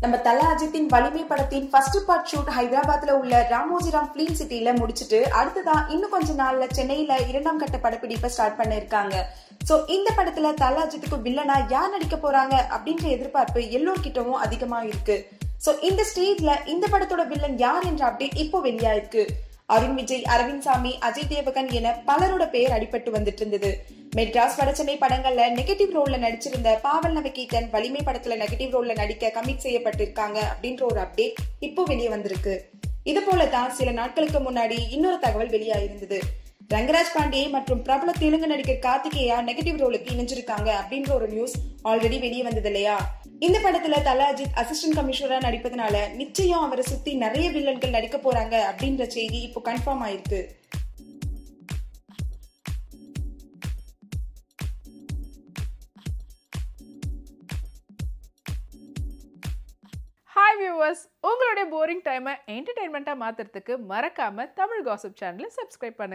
நம்ம தல அஜித்தின் வலிமை படத்தின் ஃபர்ஸ்ட் பார்ட் ஷூட் ஹைதராபாத்ல உள்ள ராமோஜிராம் பிலிம் சிட்டில முடிச்சிட்டு அடுத்ததான் இன்னும் கொஞ்ச நாள்ல சென்னையில இரண்டாம் கட்ட படப்பிடிப்பை ஸ்டார்ட் பண்ண இருக்காங்க சோ இந்த படத்துல தல அஜித்துக்கு வில்லனா யார் நடிக்க போறாங்க அப்படின்ற எதிர்பார்ப்பு எல்லோர்கிட்டவும் அதிகமா இருக்கு சோ இந்த ஸ்டேஜ்ல இந்த படத்தோட வில்லன் யார் என்ற அப்டேட் இப்போ வெளியாயிருக்கு அருண் விஜய் அரவிந்த் சாமி அஜய் தேவகன் என பலரோட பெயர் அடிபட்டு வந்துட்டு இருந்தது மெட்ராஸ் வடச்சென்னை படங்கள்ல நெகட்டிவ் ரோல்ல நடிச்சிருந்த பாவல் நவகீதன் வலிமை படத்துல நெகட்டிவ் ரோல்ல நடிக்க கமிட் செய்யப்பட்டிருக்காங்க அப்படின்ற ஒரு அப்டேட் இப்போ வெளியே வந்திருக்கு இது போல தான் சில நாட்களுக்கு முன்னாடி இன்னொரு தகவல் வெளியாயிருந்தது ரங்கராஜ் பாண்டே மற்றும் பிரபல தெலுங்கு நடிகர் கார்த்திகேயா நெகட்டிவ் ரோலுக்கு இணைஞ்சிருக்காங்க அப்படின்ற ஒரு நியூஸ் ஆல்ரெடி வெளியே வந்தது இல்லையா இந்த படத்துல தல அஜித் அசிஸ்டன்ட் கமிஷனரா நடிப்பதனால நிச்சயம் அவரை சுத்தி நிறைய வில்லன்கள் நடிக்க போறாங்க அப்படின்ற செய்தி இப்போ கன்ஃபார்ம் ஆயிருக்கு ஹாய் வியூவர்ஸ் உங்களுடைய போரிங் டைமை என்டர்டைன்மெண்ட்டாக மாற்றுறதுக்கு மறக்காமல் தமிழ் காசிப் சேனலை சப்ஸ்கிரைப் பண்ணுங்க